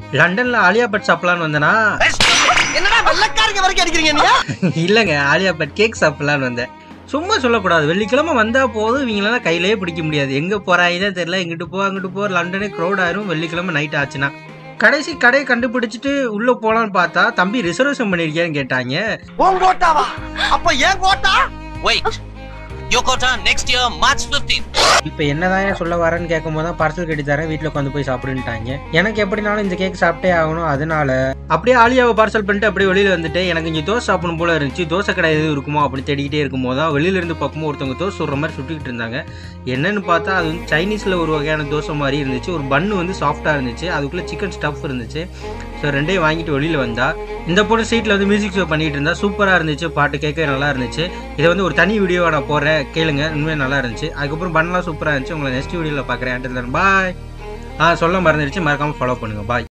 லண்டன்ல ஆலியா பட் சாப்பிடலான்னு வந்தேனா என்னடா வெள்ளக்காரங்க வரைக்கும் அடிக்கிறீங்க நீ இல்லைங்க ஆலியா பட் கேக் சாப்பிடலான்னு வந்தேன் சும்மா சொல்லக்கூடாது வெள்ளிக்கிழமை வந்தா போதும் இவங்களெல்லாம் கையிலேயே பிடிக்க முடியாது எங்க போறாங்கதான் தெரியல இங்கிட்டு போ அங்கிட்டு போ லண்டனே க்ரௌட் ஆயிரும் வெள்ளிக்கிழமை நைட் ஆச்சுன்னா கடைசி கடையை கண்டுபிடிச்சிட்டு உள்ள போலான்னு பார்த்தா தம்பி ரிசர்வேஷன் பண்ணிருக்கியான்னு கேட்டாங்க உன் கோட்டாவா அப்ப ஏன் quota Wait. Your quota next year, March 15th. இப்போ என்னதான் சொல்ல வரேன்னு கேட்கும் போது தான் பார்சல் கட்டி தரேன் வீட்டில் உட்காந்து போய் சாப்பிடுன்ட்டாங்க எனக்கு எப்படினாலும் இந்த கேக் சாப்பிட்டே ஆகணும் அதனால அப்படியே ஆலியாவை பார்சல் பண்ணிட்டு அப்படியே வெளியில வந்துட்டு எனக்கு இங்கே தோசை சாப்பிடணும் போல இருந்துச்சு தோசை கடை எதுவும் இருக்குமோ அப்படி தேடிக்கிட்டே இருக்கும் போது தான் வெளியில இருந்து பார்க்கும்போது ஒருத்தவங்க தோசை சுடுற மாதிரி சுட்டுக்கிட்டு இருந்தாங்க என்னன்னு பார்த்தா அது வந்து சைனீஸில் ஒரு வகையான தோசை மாதிரி இருந்துச்சு ஒரு பன்னு வந்து சாஃப்டாக இருந்துச்சு அதுக்குள்ளே சிக்கன் ஸ்டஃப் இருந்துச்சு ஸோ ரெண்டையும் வாங்கிட்டு வெளியில் வந்தா இந்த பொண்ணு சீட்டில் வந்து மியூசிக் ஷோ பண்ணிட்டு இருந்தா சூப்பராக இருந்துச்சு பாட்டு கேட்க நல்லா இருந்துச்சு இதை வந்து ஒரு தனி வீடியோவை நான் போடுறேன் கேளுங்க உண்மையாக நல்லா இருந்துச்சு அதுக்கப்புறம் பண்ணலாம் சூப்பராக இருந்துச்சு உங்களை நெக்ஸ்ட் வீடியோவில் பார்க்குறேன் பாய் ஆ சொல்ல மறந்துடுச்சு மறக்காமல் ஃபாலோ பண்ணுங்கள் பாய்